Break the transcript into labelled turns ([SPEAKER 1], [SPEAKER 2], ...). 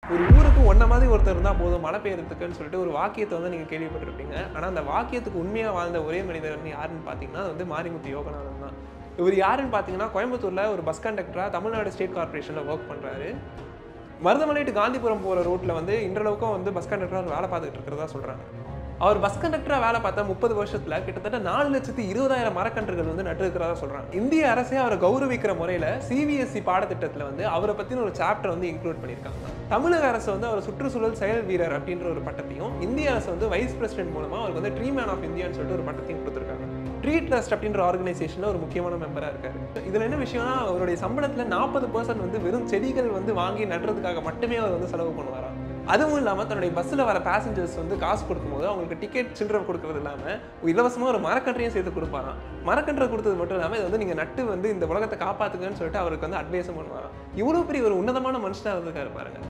[SPEAKER 1] ஒரு ஊருக்கு ஒன்ன மாதிரி ஒருத்தர் இருந்தால் போதும் மழை பெய்யறதுக்குன்னு சொல்லிட்டு ஒரு வாக்கியத்தை வந்து நீங்கள் கேள்விப்பட்டிருப்பீங்க ஆனால் அந்த வாக்கியத்துக்கு உண்மையாக வாழ்ந்த ஒரே மனிதர் வந்து யாருன்னு பார்த்தீங்கன்னா அது வந்து மாரிமுத்து யோகநாதன் தான் இவர் யாருன்னு பார்த்தீங்கன்னா கோயம்புத்தூரில் ஒரு பஸ் கண்டக்டராக தமிழ்நாடு ஸ்டேட் கார்ப்பரேஷனில் ஒர்க் பண்ணுறாரு மருதமலை டு காந்திபுரம் போகிற ரூட்டில் வந்து இன்றளவுக்கும் வந்து பஸ் கண்டக்டராக வேலை பார்த்துட்டு இருக்கிறதா சொல்கிறாங்க அவர் பஸ் கண்டக்டராக வேலை பார்த்தா முப்பது வருஷத்துல கிட்டத்தட்ட நாலு லட்சத்தி இருபதாயிரம் மரக்கன்றுகள் வந்து நட்டுருக்கிறதா சொல்றாங்க இந்திய அரசே அவரை கௌரவிக்கிற முறையில சிபிஎஸ்சி பாடத்திட்டத்துல வந்து அவரை பத்தின ஒரு சாப்டர் வந்து இன்க்ளூட் பண்ணியிருக்காங்க தமிழக அரசு வந்து அவர் சுற்றுச்சூழல் செயல் வீரர் அப்படின்ற ஒரு பட்டத்தையும் இந்திய அரசு வந்து வைஸ் பிரசிடென்ட் மூலமா அவருக்கு வந்து ட்ரீ மேன் ஆஃப் இந்தியான்னு சொல்லிட்டு ஒரு பட்டத்தையும் கொடுத்துருக்காங்க ட்ரீ ட்ரஸ்ட் அப்படின்ற ஆர்கனைசேஷன்ல ஒரு முக்கியமான மெம்பரா இருக்காரு இதுல என்ன விஷயம்னா அவருடைய சம்பளத்துல நாற்பது பர்சன்ட் வந்து வெறும் செடிகள் வந்து வாங்கி நடுறதுக்காக மட்டுமே அவர் வந்து செலவு பண்ணுவாராம் அதுவும் இல்லாமல் தன்னுடைய பஸ்ஸில் வர பேசஞ்சர்ஸ் வந்து காசு கொடுக்கும்போது அவங்களுக்கு டிக்கெட் சில்லறை கொடுக்கறது இல்லாமல் இலவசமாக ஒரு மரக்கன்றையும் சேர்த்து கொடுப்பாராம் மரக்கன்றை கொடுத்தது மட்டும் இல்லாமல் இதை வந்து நீங்கள் நட்டு வந்து இந்த உலகத்தை காப்பாத்துங்கன்னு சொல்லிட்டு அவருக்கு வந்து அட்வைஸும் பண்ணுவாராம் இவ்வளோ பெரிய ஒரு உன்னதமான மனுஷனாக இருந்திருக்காரு பாருங்க